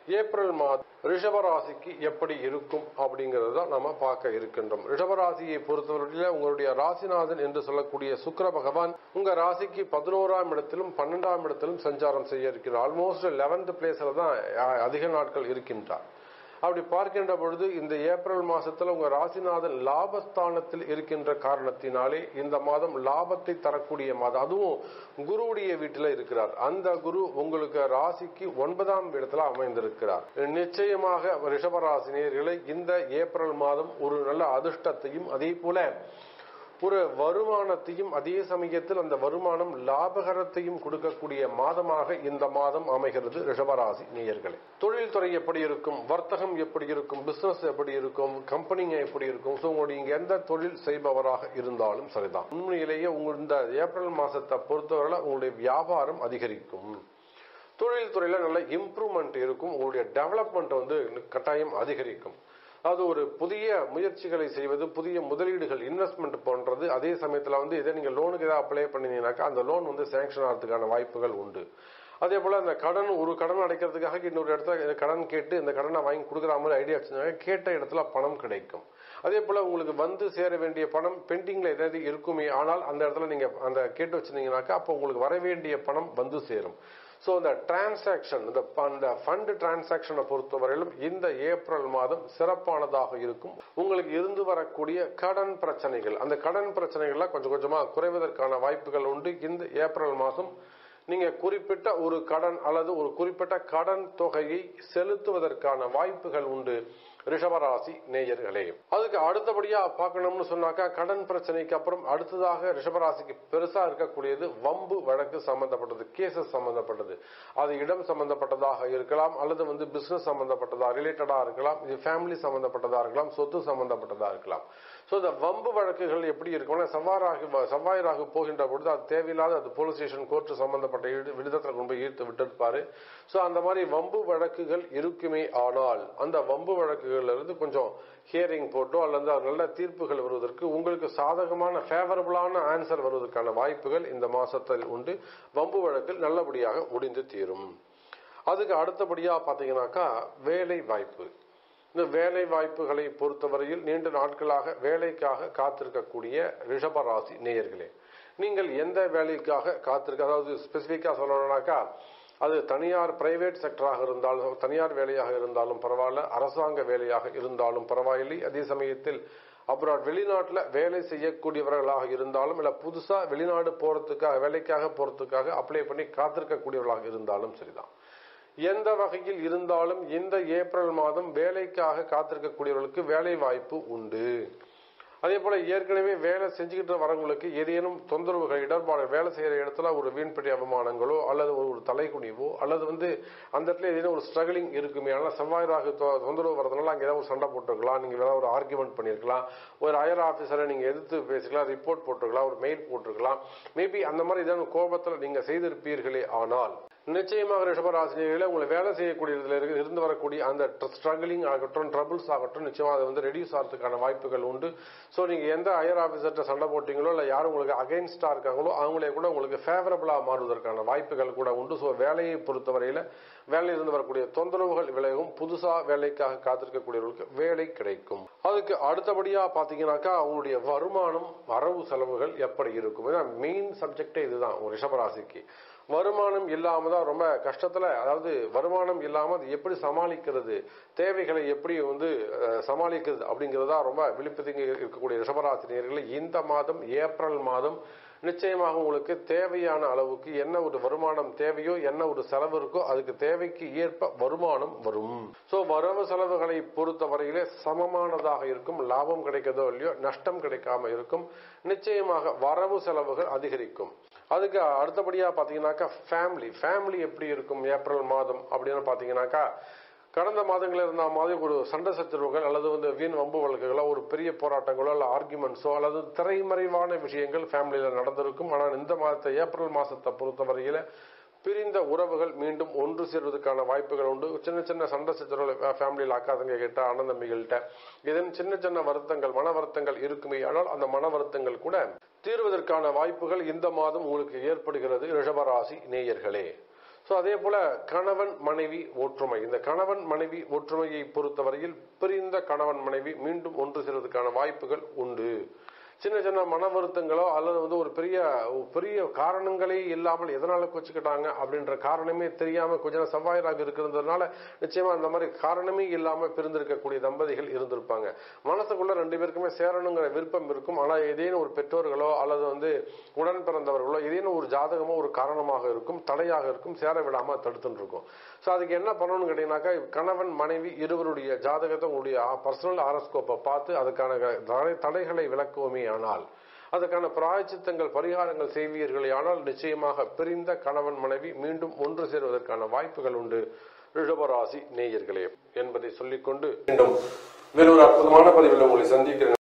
April மாதம் ரிஷபராசிக்கு எப்படி இருக்கும் அப்படிங்கறது தான் நம்ம பார்க்க இருக்கின்றோம் ரிஷபராசியை பொறுத்தவரையில உங்களுடைய ராசிநாதன் என்று சொல்லக்கூடிய சுக்கிர பகவான் உங்க ராசிக்கு பதினோராம் இடத்திலும் பன்னெண்டாம் இடத்திலும் சஞ்சாரம் செய்ய இருக்கிறார் ஆல்மோஸ்ட் லெவன்த் பிளேஸ்ல தான் அஹ், அதிக நாட்கள் இருக்கின்றார் அப்படி பார்க்கின்ற பொழுது இந்த ஏப்ரல் மாசத்துல உங்க ராசிநாதன் லாபஸ்தானத்தில் இருக்கின்ற காரணத்தினாலே இந்த மாதம் லாபத்தை தரக்கூடிய மாதம் அதுவும் குருவுடைய வீட்டில் இருக்கிறார் அந்த குரு உங்களுக்கு ராசிக்கு ஒன்பதாம் இடத்துல அமைந்திருக்கிறார் நிச்சயமாக ரிஷபராசினியர்களை இந்த ஏப்ரல் மாதம் ஒரு நல்ல அதிர்ஷ்டத்தையும் அதே போல ஒரு வருமானத்தையும் அதே சமயத்தில் அந்த வருமானம் லாபகரத்தையும் கொடுக்கக்கூடிய மாதமாக இந்த மாதம் அமைகிறது ரிஷபராசி நேயர்களே தொழில் துறை எப்படி இருக்கும் வர்த்தகம் எப்படி இருக்கும் பிசினஸ் எப்படி இருக்கும் கம்பெனிங்க எப்படி இருக்கும் ஸோ உங்களுடைய இங்க எந்த தொழில் செய்பவராக இருந்தாலும் சரிதான் உண்மையிலேயே உங்க இந்த ஏப்ரல் மாசத்தை பொறுத்தவரை உங்களுடைய வியாபாரம் அதிகரிக்கும் தொழில் துறையில நல்ல இம்ப்ரூவ்மெண்ட் இருக்கும் உங்களுடைய டெவலப்மெண்ட் வந்து கட்டாயம் அதிகரிக்கும் அது ஒரு புதிய முயற்சிகளை செய்வது புதிய முதலீடுகள் இன்வெஸ்ட்மெண்ட் போன்றது அதே சமயத்தில் வந்து இதை நீங்கள் லோனுக்கு ஏதாவது அப்ளை பண்ணீங்கன்னாக்கா அந்த லோன் வந்து சேங்ஷன் ஆகிறதுக்கான வாய்ப்புகள் உண்டு அதே போல அந்த கடன் ஒரு கடன் அடைக்கிறதுக்காக இன்னொரு இடத்துல இந்த கடன் கேட்டு இந்த கடனை வாங்கி கொடுக்குற மாதிரி ஐடியா வச்சிருந்தாங்க கேட்ட இடத்துல பணம் கிடைக்கும் அதே போல உங்களுக்கு வந்து சேர வேண்டிய பணம் பெண்டிங்ல ஏதாவது இருக்குமே ஆனால் அந்த இடத்துல நீங்க அந்த கேட்டு வச்சிருந்தீங்கன்னாக்கா அப்போ உங்களுக்கு வர வேண்டிய பணம் வந்து சேரும் ஸோ இந்த டிரான்சாக்ஷன் இந்த அந்த ஃபண்ட் டிரான்சாக்ஷனை பொறுத்தவரையிலும் இந்த ஏப்ரல் மாதம் சிறப்பானதாக இருக்கும் உங்களுக்கு இருந்து வரக்கூடிய கடன் பிரச்சனைகள் அந்த கடன் பிரச்சனைகள்லாம் கொஞ்சம் கொஞ்சமா குறைவதற்கான வாய்ப்புகள் உண்டு இந்த ஏப்ரல் மாதம் நீங்க குறிப்பிட்ட ஒரு கடன் அல்லது ஒரு குறிப்பிட்ட கடன் தொகையை செலுத்துவதற்கான வாய்ப்புகள் உண்டு ரிஷபராசி நேயர்களே அதுக்கு அடுத்தபடியா பார்க்கணும்னு சொன்னாக்கா கடன் பிரச்சனைக்கு அப்புறம் அடுத்ததாக ரிஷபராசிக்கு பெருசா இருக்கக்கூடியது வம்பு வழக்கு சம்பந்தப்பட்டது கேசஸ் சம்பந்தப்பட்டது அது இடம் சம்பந்தப்பட்டதாக இருக்கலாம் அல்லது வந்து பிசினஸ் சம்பந்தப்பட்டதா ரிலேட்டடா இருக்கலாம் இது ஃபேமிலி சம்பந்தப்பட்டதா இருக்கலாம் சொத்து சம்பந்தப்பட்டதா இருக்கலாம் ஸோ இந்த வம்பு வழக்குகள் எப்படி இருக்கும்னா செவ்வாறாக செவ்வாயிராக போகின்ற பொழுது அது தேவையில்லாத அது போலீஸ் ஸ்டேஷன் கோர்ட் சம்பந்தப்பட்ட ஈடு- விடுதத்தில் கொண்டு போய் ஈர்த்து விட்டிருப்பாரு ஸோ அந்த மாதிரி வம்பு வழக்குகள் இருக்குமே ஆனால் அந்த வம்பு வழக்குகள்ல இருந்து கொஞ்சம் ஹியரிங் போட்டோ அல்லது நல்ல தீர்ப்புகள் வருவதற்கு உங்களுக்கு சாதகமான ஃபேவரபிளான ஆன்சர் வருவதற்கான வாய்ப்புகள் இந்த மாசத்தில் உண்டு வம்பு வழக்கில் நல்லபடியாக முடிந்து தீரும் அதுக்கு அடுத்தபடியா பாத்தீங்கன்னாக்கா வேலை வாய்ப்பு இந்த வேலை வாய்ப்புகளை பொறுத்தவரையில் நீண்ட நாட்களாக வேலைக்காக காத்திருக்கக்கூடிய ரிஷபராசி நேயர்களே நீங்கள் எந்த வேலைக்காக காத்திருக்க அதாவது ஸ்பெசிஃபிக்கா சொல்லணும்னாக்கா அது தனியார் பிரைவேட் செக்டராக இருந்தாலும் தனியார் வேலையாக இருந்தாலும் பரவாயில்ல அரசாங்க வேலையாக இருந்தாலும் பரவாயில்லை அதே சமயத்தில் அப்ராட் வெளிநாட்டுல வேலை செய்யக்கூடியவர்களாக இருந்தாலும் இல்ல புதுசா வெளிநாடு போறதுக்காக வேலைக்காக போறதுக்காக அப்ளை பண்ணி காத்திருக்கக்கூடியவர்களாக இருந்தாலும் சரிதான் எந்த வகையில் இருந்தாலும் இந்த ஏப்ரல் மாதம் வேலைக்காக காத்திருக்கக்கூடியவர்களுக்கு வேலை வாய்ப்பு உண்டு அதே போல ஏற்கனவே வேலை செஞ்சுக்கிட்டு வரவங்களுக்கு ஏதேனும் தொந்தரவுகள் இடர்பாடு வேலை செய்யற இடத்துல ஒரு வீண்படி அவமானங்களோ அல்லது ஒரு ஒரு தலைக்குனிவோ அல்லது வந்து அந்த இடத்துல ஏதேனும் ஒரு ஸ்ட்ரகிளிங் இருக்குமே ஆனால் செவ்வாயிராக தொ- தொந்தரவு வரதுனால அங்கே ஏதாவது ஒரு சண்டை போட்டிருக்கலாம் நீங்க வேற ஒரு ஆர்குமெண்ட் பண்ணிருக்கலாம் ஒரு ஹையர் ஆபீசரை நீங்க எதிர்த்து பேசிக்கலாம் ரிப்போர்ட் போட்டிருக்கலாம் ஒரு மெயில் போட்டிருக்கலாம் மேபி அந்த மாதிரி ஏதாவது கோபத்தில் நீங்க செய்திருப்பீர்களே ஆனால் நிச்சயமாக ரிஷபராசினியர்களே உங்களை வேலை செய்யக்கூடியதுல இருந்து இருந்து வரக்கூடிய அந்த ஸ்ட்ரகிளிங் ஆகட்டும் ட்ரபிள்ஸ் ஆகட்டும் நிச்சயமா அது வந்து ரெடியூஸ் ஆகிறதுக்கான வாய்ப்புகள் உண்டு ஸோ நீங்க எந்த ஹையர் ஆபீசர்கிட்ட சண்டை போட்டீங்களோ இல்ல யாரும் உங்களுக்கு அகைன்ஸ்டா இருக்காங்களோ அவங்களே கூட உங்களுக்கு ஃபேவரபிளா மாறுவதற்கான வாய்ப்புகள் கூட உண்டு ஸோ வேலையை பொறுத்தவரையில வேலையில் இருந்து வரக்கூடிய தொந்தரவுகள் விலகும் புதுசா வேலைக்காக காத்திருக்கக்கூடியவர்களுக்கு வேலை கிடைக்கும் அதுக்கு அடுத்தபடியா பாத்தீங்கன்னாக்கா அவங்களுடைய வருமானம் வரவு செலவுகள் எப்படி இருக்கும் ஏன்னா மெயின் சப்ஜெக்டே இதுதான் ஒரு ரிஷபராசிக்கு வருமானம் இல்லாம தான் ரொம்ப கஷ்டத்துல அதாவது வருமானம் இல்லாம அது எப்படி சமாளிக்கிறது தேவைகளை எப்படி வந்து அஹ், சமாளிக்கிறது அப்படிங்கறதா ரொம்ப விழிப்புதிங்க இருக்கக்கூடிய ரிஷபராசினியர்கள் இந்த மாதம் ஏப்ரல் மாதம் நிச்சயமாக உங்களுக்கு தேவையான அளவுக்கு என்ன ஒரு வருமானம் தேவையோ என்ன ஒரு செலவு இருக்கோ அதுக்கு தேவைக்கு ஏற்ப வருமானம் வரும் சோ வரவு செலவுகளை பொறுத்த வரையிலே சமமானதாக இருக்கும் லாபம் கிடைக்கிறதோ இல்லையோ நஷ்டம் கிடைக்காம இருக்கும் நிச்சயமாக வரவு செலவுகள் அதிகரிக்கும் அதுக்கு அடுத்தபடியா பாத்தீங்கன்னாக்கா ஃபேமிலி ஃபேமிலி எப்படி இருக்கும் ஏப்ரல் மாதம் அப்படின்னு பாத்தீங்கன்னாக்கா கடந்த மாதங்களில் இருந்த மாதிரி ஒரு சண்டை சச்சரவுகள் அல்லது வந்து வீண் வம்பு வழக்குகளோ ஒரு பெரிய போராட்டங்களோ அல்ல ஆர்குமெண்ட்ஸோ அல்லது திரைமறைவான விஷயங்கள் ஃபேமிலியில நடந்திருக்கும் ஆனால் இந்த மாதத்தை ஏப்ரல் மாசத்தை பொறுத்தவரையில பிரிந்த உறவுகள் மீண்டும் ஒன்று சேர்வதற்கான வாய்ப்புகள் உண்டு சின்ன சின்ன சண்டை சச்சரவுகள் ஃபேமிலியில் அக்கா தங்க கிட்ட அண்ணன் தம்பிகள்கிட்ட இதன் சின்ன சின்ன வருத்தங்கள் மன வருத்தங்கள் இருக்குமே ஆனால் அந்த மன வருத்தங்கள் கூட தீர்வதற்கான வாய்ப்புகள் இந்த மாதம் உங்களுக்கு ஏற்படுகிறது ரிஷபராசி நேயர்களே ஸோ அதே போல கணவன் மனைவி ஒற்றுமை இந்த கணவன் மனைவி ஒற்றுமையை பொறுத்தவரையில் பிரிந்த கணவன் மனைவி மீண்டும் ஒன்று சேர்வதற்கான வாய்ப்புகள் உண்டு சின்ன சின்ன மன வருத்தங்களோ அல்லது வந்து ஒரு பெரிய பெரிய காரணங்களே இல்லாமல் எதனால கொச்சுக்கிட்டாங்க அப்படின்ற காரணமே தெரியாம கொஞ்சம் செவ்வாயராக இருக்கிறதுனால நிச்சயமா அந்த மாதிரி காரணமே இல்லாம பிரிந்திருக்கக்கூடிய தம்பதிகள் இருந்திருப்பாங்க மனசுக்குள்ள ரெண்டு பேருக்குமே சேரணுங்கிற விருப்பம் இருக்கும் ஆனா ஏதேனும் ஒரு பெற்றோர்களோ அல்லது வந்து உடன் பிறந்தவர்களோ ஏதேனும் ஒரு ஜாதகமோ ஒரு காரணமாக இருக்கும் தடையாக இருக்கும் சேர விடாம தடுத்துட்டு இருக்கும் ஸோ அதுக்கு என்ன பண்ணணும்னு கேட்டீங்கன்னாக்கா கணவன் மனைவி இருவருடைய ஜாதகத்தை உங்களுடைய பர்சனல் ஆரோஸ்கோப்பை பார்த்து அதுக்கான தடை தடைகளை விளக்குவோமே ஆனால் அதுக்கான பிராயச்சித்தங்கள் பரிகாரங்கள் செய்வீர்களே ஆனால் நிச்சயமாக பிரிந்த கணவன் மனைவி மீண்டும் ஒன்று சேர்வதற்கான வாய்ப்புகள் உண்டு ரிஷபராசி நேயர்களே என்பதை சொல்லிக்கொண்டு மீண்டும் வேறொரு அற்புதமான பதிவில் உங்களை சந்திக்கிறேன்